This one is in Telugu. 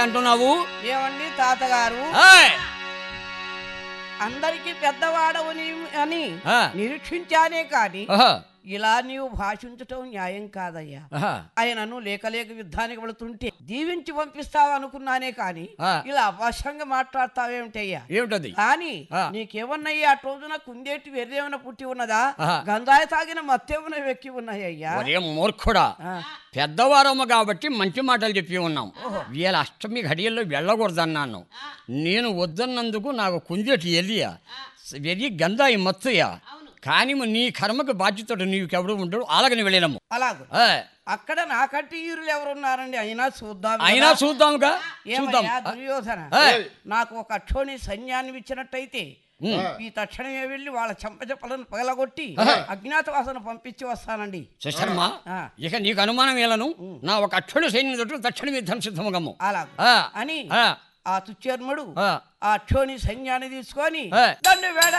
అంటున్నావు ఏమండి తాతగారు ఏయ్! అందరికి పెద్దవాడవు నీ- అని ఆ. నిరీక్షించానే కాని ఆహా, ఇలా నీవు భాషించటం న్యాయం కాదయ్యా ఆహా. ఆయనను లేక లేక యుద్ధానికి వెళుతుంటే దీవించి పంపిస్తావు అనుకున్నానే కాని ఆ. ఇలా అపశంగా మాట్లాడతావేమిటయ్యా ఏమిటది కానీ ఆ. నీకేమన్నయ్యా ఆ రోజున కుందేటి వెర్రేమైనా పుట్టి ఉన్నదా ఆహా. గంధాయ తాగిన మత్తేమైనా వెక్కి ఉన్నాయ్యా ఒరే మూర్ఖుడా ఆ. పెద్దవారమ్మ కాబట్టి మంచి మాటలు చెప్పి ఉన్నాం వీళ్ళ అష్టమి ఘడియల్లో వెళ్ళకూడదన్నాను నేను వద్దన్నందుకు నాకు కుంజటి ఎలియా వెరి గంధాయి మత్తుయా కానీ నీ కర్మకు బాధ్యతడు నీకెవడు ఉండడు అలాగని వెళ్ళినము అలాగు ఏ, అక్కడ నాకంటే ఈరులు ఎవరున్నారండి అయినా చూద్దాం అయినా కదా. చూద్దాంగా చూద్దాం ఏమయ్యా దుర్యోధన ఏయ్. నాకు ఒక అక్షోని సైన్యాన్ని ఇచ్చినట్టయితే ఈ తక్షణమే వెళ్ళి వాళ్ళ చెంపచెప్పలను పగలగొట్టి అజ్ఞాతవాసన పంపించి వస్తానండి శర్మ ఆ. ఇక నీకు అనుమానం ఏలను నా ఒక అక్షుడు సైన్యం తోటి తక్షణ యుద్ధం సిద్ధముగము అలాగ ఆ, అని ఆ, ఆ తుచ్చర్ముడు ఆ. ఆ అక్షోని సైన్యాన్ని తీసుకొని ఆ. దాన్ని వేడ